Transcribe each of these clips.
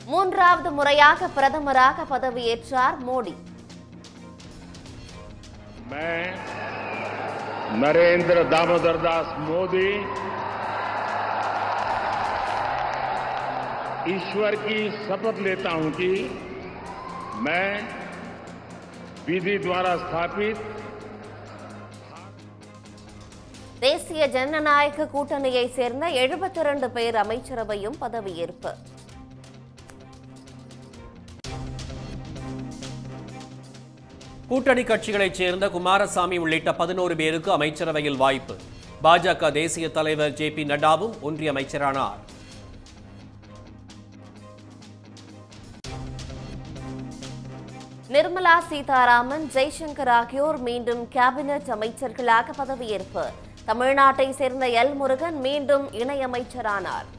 மூன்றாவது முறையாக பிரதமராக பதவியேற்றார் மோடி मैं नरेंद्र दामोदर दास मोदी ईश्वर की शपथ लेता हूं कि मैं विधि द्वारा स्थापित தேசிய ஜனநாயக கூட்டணியை சேர்ந்த 72 பேர் அமைச்சரவையும் பதவியேற்பு கூட்டணி கட்சிகளைச் சேர்ந்த குமாரசாமி உள்ளிட்ட பதினோரு பேருக்கு அமைச்சரவையில் வாய்ப்பு பாஜக தேசிய தலைவர் ஜே பி நட்டாவும் ஒன்றிய அமைச்சரானார் நிர்மலா சீதாராமன் ஜெய்சங்கர் ஆகியோர் மீண்டும் கேபினெட் அமைச்சர்களாக பதவியேற்பு தமிழ்நாட்டை சேர்ந்த எல் முருகன் மீண்டும் இணையமைச்சரானார்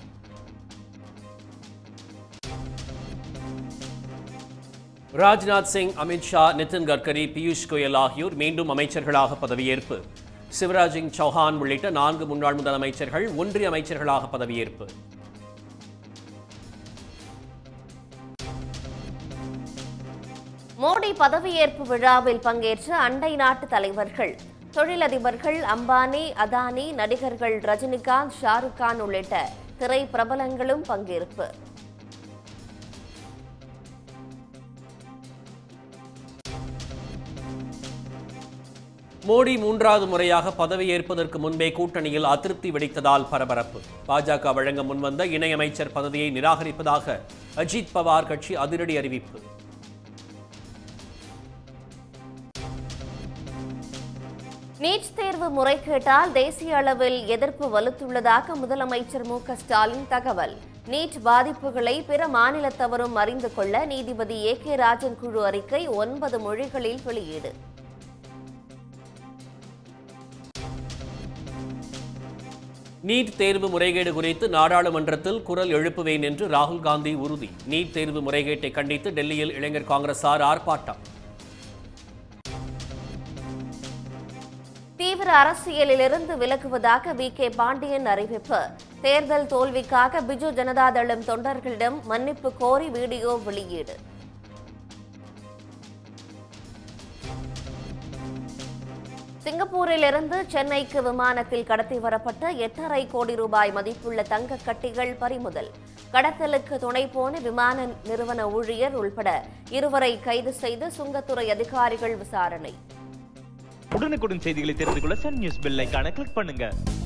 ராஜ்நாத் சிங் அமித்ஷா நிதின் கட்கரி பியூஷ் கோயல் ஆகியோர் மீண்டும் அமைச்சர்களாக பதவியேற்பு சிவராஜ் சிங் சௌஹான் உள்ளிட்ட நான்கு முன்னாள் முதலமைச்சர்கள் ஒன்றிய அமைச்சர்களாக பதவியேற்பு மோடி பதவியேற்பு விழாவில் பங்கேற்ற அண்டை நாட்டு தலைவர்கள் தொழிலதிபர்கள் அம்பானி அதானி நடிகர்கள் ரஜினிகாந்த் ஷாருக் கான் உள்ளிட்ட திரை பிரபலங்களும் பங்கேற்பு மோடி மூன்றாவது முறையாக பதவியேற்பதற்கு முன்பே கூட்டணியில் அதிருப்தி வெடித்ததால் பரபரப்பு பாஜக வழங்க முன்வந்த இணையமைச்சர் பதவியை நிராகரிப்பதாக அஜித் பவார் கட்சி அதிரடி அறிவிப்பு நீட் தேர்வு முறைகேட்டால் தேசிய அளவில் எதிர்ப்பு வலுத்துள்ளதாக முதலமைச்சர் மு க ஸ்டாலின் தகவல் நீட் பாதிப்புகளை பிற மாநிலத்தவரும் அறிந்து கொள்ள நீதிபதி ஏ கே ராஜன் குழு அறிக்கை ஒன்பது மொழிகளில் வெளியீடு நீட் தேர்வு முறைகேடு குறித்து நாடாளுமன்றத்தில் குரல் எழுப்புவேன் என்று ராகுல் காந்தி உறுதி நீட் தேர்வு முறைகேட்டை கண்டித்து டெல்லியில் இளைஞர் காங்கிரசார் ஆர்ப்பாட்டம் தீவிர அரசியலிலிருந்து விலகுவதாக வி கே பாண்டியன் அறிவிப்பு தேர்தல் தோல்விக்காக பிஜு ஜனதாதளம் தொண்டர்களிடம் மன்னிப்பு கோரி வீடியோ வெளியீடு சிங்கப்பூரிலிருந்து சென்னைக்கு விமானத்தில் கடத்தி வரப்பட்ட எட்டரை கோடி ரூபாய் மதிப்புள்ள தங்க கட்டிகள் பறிமுதல் கடத்தலுக்கு துணை போன விமான நிறுவன ஊழியர் உள்பட இருவரை கைது செய்து சுங்கத்துறை அதிகாரிகள் விசாரணை உடனுக்குடன் செய்திகளை தெரிந்து கொள்ள சன் நியூஸ் பெல் ஐகானை கிளிக் பண்ணுங்க